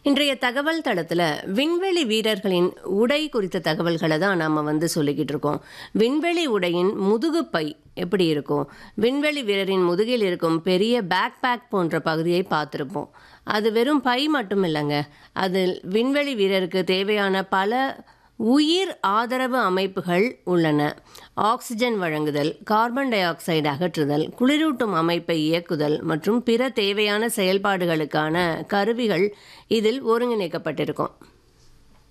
இன்றைய தகவல் தளத்தில் விண்வெளி வீரர்களின் உடை குறித்த தகவல்களை தான் நாம் வந்து சொல்லிக்கிட்டு இருக்கோம் விண்வெளி உடையின் முதுகுப்பை எப்படி இருக்கும் விண்வெளி வீரரின் முதுகில் இருக்கும் பெரிய பேக் பேக் போன்ற பகுதியை பார்த்துருப்போம் அது வெறும் பை மட்டும் இல்லைங்க அதில் விண்வெளி வீரருக்கு தேவையான பல உயிர் ஆதரவு அமைப்புகள் உள்ளன ஆக்சிஜன் வழங்குதல் கார்பன் டை ஆக்சைடு அகற்றுதல் குளிரூட்டும் அமைப்பை இயக்குதல் மற்றும் பிற தேவையான செயல்பாடுகளுக்கான கருவிகள் இதில் ஒருங்கிணைக்கப்பட்டிருக்கும்